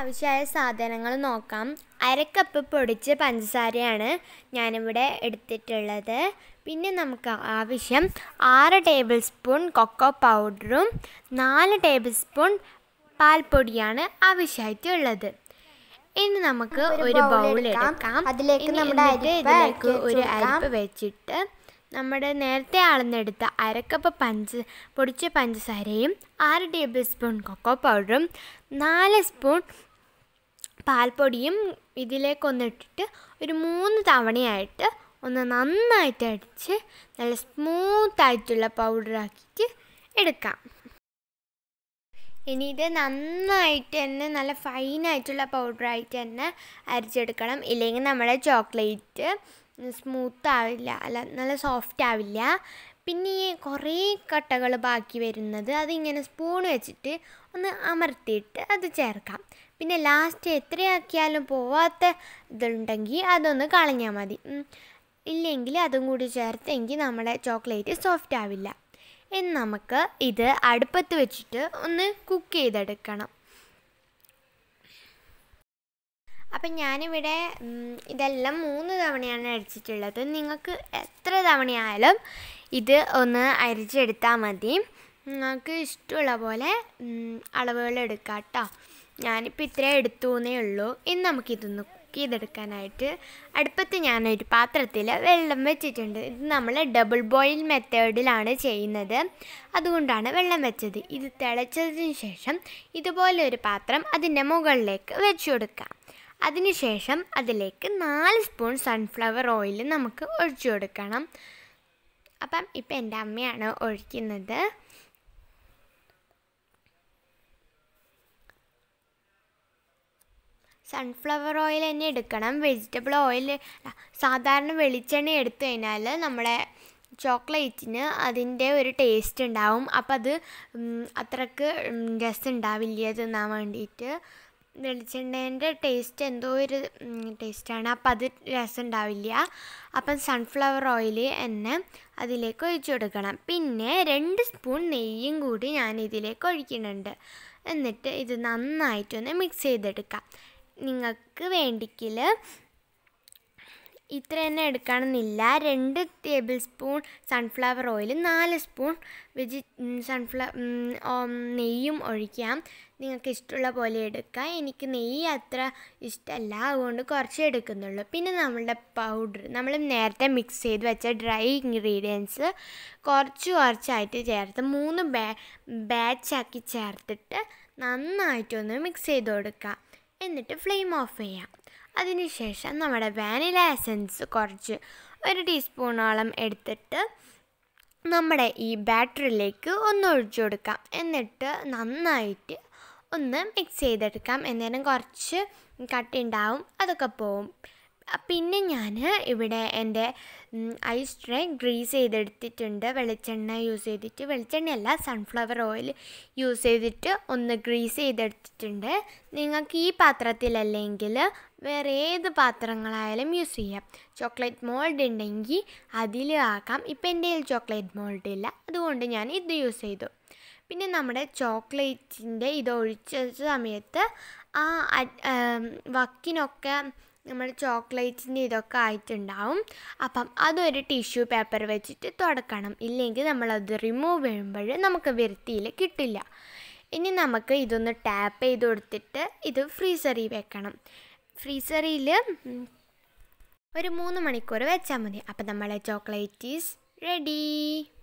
ആവശ്യമായ സാധനങ്ങൾ നോക്കാം അര കപ്പ് പൊടിച്ച പഞ്ചസാരയാണ് ഞാനിവിടെ എടുത്തിട്ടുള്ളത് പിന്നെ നമുക്ക് ആവശ്യം ആറ് ടേബിൾ സ്പൂൺ കൊക്കോ പൗഡറും നാല് ടേബിൾ സ്പൂൺ പാൽപ്പൊടിയാണ് ആവശ്യമായിട്ടുള്ളത് ഇനി നമുക്ക് ഒരു ബൗൾ എടുക്കാം അതിലേക്ക് ഇനി നമ്മുടെ എന്നിട്ട് അരിപ്പ ഇതിലേക്ക് ഇറക്കി ഒരു വെച്ച് കൊടുക്കാം. അരിപ്പ് വെച്ചിട്ട് നമ്മുടെ നേരത്തെ അളന്നെടുത്ത അരക്കപ്പ് പഞ്ച പൊടിച്ച പഞ്ചസാരയും ആറ് ടേബിൾ സ്പൂൺ കൊക്കോ പൗഡറും നാല് സ്പൂൺ പാൽപ്പൊടിയും ഇതിലേക്കൊന്നിട്ടിട്ട് ഒരു മൂന്ന് തവണയായിട്ട് ഒന്ന് നന്നായിട്ട് അടിച്ച് നല്ല സ്മൂത്തായിട്ടുള്ള പൗഡറാക്കിയിട്ട് എടുക്കാം ഇനി ഇത് നന്നായിട്ട് തന്നെ നല്ല ഫൈനായിട്ടുള്ള പൗഡറായിട്ട് തന്നെ അരിച്ചെടുക്കണം ഇല്ലെങ്കിൽ നമ്മുടെ ചോക്ലേറ്റ് സ്മൂത്ത് ആവില്ല അല്ല നല്ല സോഫ്റ്റ് ആവില്ല പിന്നെ ഈ കുറേ കട്ടകൾ ബാക്കി വരുന്നത് അതിങ്ങനെ സ്പൂൺ വെച്ചിട്ട് ഒന്ന് അമർത്തിയിട്ട് അത് ചേർക്കാം പിന്നെ ലാസ്റ്റ് എത്രയാക്കിയാലും പോവാത്ത ഇതുണ്ടെങ്കിൽ അതൊന്ന് കളഞ്ഞാൽ മതി ഉം. ഇല്ലെങ്കിൽ അതും കൂടി ചേർത്തെങ്കിൽ നമ്മുടെ ചോക്ലേറ്റ് സോഫ്റ്റ് ആവില്ല ഇനി നമുക്ക് ഇത് അടുപ്പത്ത് വെച്ചിട്ട് ഒന്ന് കുക്ക് ചെയ്തെടുക്കണം അപ്പം ഞാനിവിടെ ഉം, ഇതെല്ലാം മൂന്ന് തവണയാണ് അരിച്ചിട്ടുള്ളത് നിങ്ങൾക്ക് എത്ര തവണയായാലും ഇത് ഒന്ന് അരിച്ചെടുത്താൽ മതി നിങ്ങൾക്ക് ഇഷ്ടമുള്ള പോലെ ഉം, അളവുകൾ എടുക്കാം കേട്ടോ ഞാനിപ്പോൾ ഇത്രേ എടുത്തു എന്നേ ഉള്ളൂ ഇനി നമുക്കിതൊന്ന് കുക്ക് ചെയ്തെടുക്കാനായിട്ട് അടുപ്പത്ത് ഞാനൊരു പാത്രത്തിൽ വെള്ളം വെച്ചിട്ടുണ്ട് ഇത് നമ്മൾ ഡബിൾ ബോയിൽ മെത്തേഡിലാണ് ചെയ്യുന്നത് അതുകൊണ്ടാണ് വെള്ളം വെച്ചത് ഇത് തിളച്ചതിന് ശേഷം ഇതുപോലെ ഒരു പാത്രം അതിൻ്റെ മുകളിലേക്ക് വെച്ച് കൊടുക്കാം അതിനുശേഷം അതിലേക്ക് നാല് സ്പൂൺ സൺഫ്ലവർ ഓയിൽ നമുക്ക് ഒഴിച്ചു കൊടുക്കണം അപ്പം ഇപ്പം എൻ്റെ അമ്മയാണ് ഒഴിക്കുന്നത് സൺഫ്ലവർ ഓയിൽ തന്നെ എടുക്കണം വെജിറ്റബിൾ ഓയിൽ സാധാരണ വെളിച്ചെണ്ണ എടുത്തു കഴിഞ്ഞാൽ നമ്മുടെ ചോക്ലേറ്റിന് അതിൻ്റെ ഒരു ടേസ്റ്റ് ഉണ്ടാവും അപ്പം അത് ഉം, അത്രക്ക് ഉം, രസം ഉണ്ടാവില്ല തിന്നാൻ വേണ്ടിയിട്ട് വെളിച്ചെണ്ണേൻ്റെ ടേസ്റ്റ് എന്തോ ഒരു ടേസ്റ്റാണ് അപ്പം അത് രസം ഉണ്ടാവില്ല അപ്പം സൺഫ്ലവർ ഓയിൽ തന്നെ അതിലേക്ക് ഒഴിച്ചു കൊടുക്കണം പിന്നെ രണ്ട് സ്പൂൺ നെയ്യും കൂടി ഞാൻ ഇതിലേക്ക് ഒഴിക്കുന്നുണ്ട് എന്നിട്ട് ഇത് നന്നായിട്ടൊന്ന് മിക്സ് ചെയ്തെടുക്കാം നിങ്ങൾക്ക് വേണ്ടിക്കിൽ ഇത്ര തന്നെ എടുക്കണമെന്നില്ല രണ്ട് ടേബിൾ സ്പൂൺ സൺഫ്ലവർ ഓയിൽ നാല് സ്പൂൺ വെജി സൺഫ്ലവർ നെയ്യും ഒഴിക്കാം നിങ്ങൾക്ക് ഇഷ്ടമുള്ള പോലെ എടുക്കാം എനിക്ക് നെയ്യ് അത്ര ഇഷ്ടമല്ല അതുകൊണ്ട് കുറച്ച് എടുക്കുന്നുള്ളൂ പിന്നെ നമ്മളുടെ പൗഡർ നമ്മൾ നേരത്തെ മിക്സ് ചെയ്ത് വെച്ച ഡ്രൈ ഇൻഗ്രീഡിയൻസ് കുറച്ച് കുറച്ചായിട്ട് ചേർത്ത് മൂന്ന് ബാ ബാച്ചാക്കി ചേർത്തിട്ട് നന്നായിട്ടൊന്ന് മിക്സ് ചെയ്ത് കൊടുക്കാം എന്നിട്ട് ഫ്ലെയിം ഓഫ് ചെയ്യാം അതിനുശേഷം നമ്മുടെ വാനില എസൻസ് കുറച്ച് ഒരു ടീസ്പൂണോളം എടുത്തിട്ട് നമ്മുടെ ഈ ബാറ്ററിലേക്ക് ഒന്ന് ഒഴിച്ചു കൊടുക്കാം എന്നിട്ട് നന്നായിട്ട് ഒന്ന് മിക്സ് ചെയ്തെടുക്കാം എന്നേരം കുറച്ച് കട്ടിയുണ്ടാവും അതൊക്കെ പോവും പിന്നെ ഞാൻ ഇവിടെ എൻ്റെ ഐസ് ട്രേ ഗ്രീസ് ചെയ്തെടുത്തിട്ടുണ്ട് വെളിച്ചെണ്ണ യൂസ് ചെയ്തിട്ട് വെളിച്ചെണ്ണയല്ല സൺഫ്ലവർ ഓയിൽ യൂസ് ചെയ്തിട്ട് ഒന്ന് ഗ്രീസ് ചെയ്തെടുത്തിട്ടുണ്ട് നിങ്ങൾക്ക് ഈ പാത്രത്തിലല്ലെങ്കിൽ വേറെ ഏത് പാത്രങ്ങളായാലും യൂസ് ചെയ്യാം ചോക്ലേറ്റ് മോൾഡ് ഉണ്ടെങ്കിൽ അതിൽ ആക്കാം ഇപ്പം എൻ്റെ കയ്യിൽ ചോക്ലേറ്റ് മോൾഡ് ഇല്ല അതുകൊണ്ട് ഞാൻ ഇത് യൂസ് ചെയ്തു പിന്നെ നമ്മുടെ ചോക്ലേറ്റിൻ്റെ ഇത് ഒഴിച്ച സമയത്ത് ആ അ- ആം, വക്കിനൊക്കെ നമ്മുടെ ചോക്ലേറ്റിൻ്റെ ഇതൊക്കെ ആയിട്ടുണ്ടാവും അപ്പം അതൊരു ടിഷ്യൂ പേപ്പർ വെച്ചിട്ട് തുടക്കണം ഇല്ലെങ്കിൽ നമ്മളത് റിമൂവ് ചെയ്യുമ്പോൾ നമുക്ക് വൃത്തിയിൽ കിട്ടില്ല ഇനി നമുക്ക് ഇതൊന്ന് ടാപ്പ് ചെയ്ത് കൊടുത്തിട്ട് ഇത് ഫ്രീസറിൽ വെക്കണം ഫ്രീസറിൽ ഒരു മൂന്ന് മണിക്കൂർ വെച്ചാൽ മതി അപ്പം നമ്മളെ ചോക്ലേറ്റ് ഈസ് റെഡി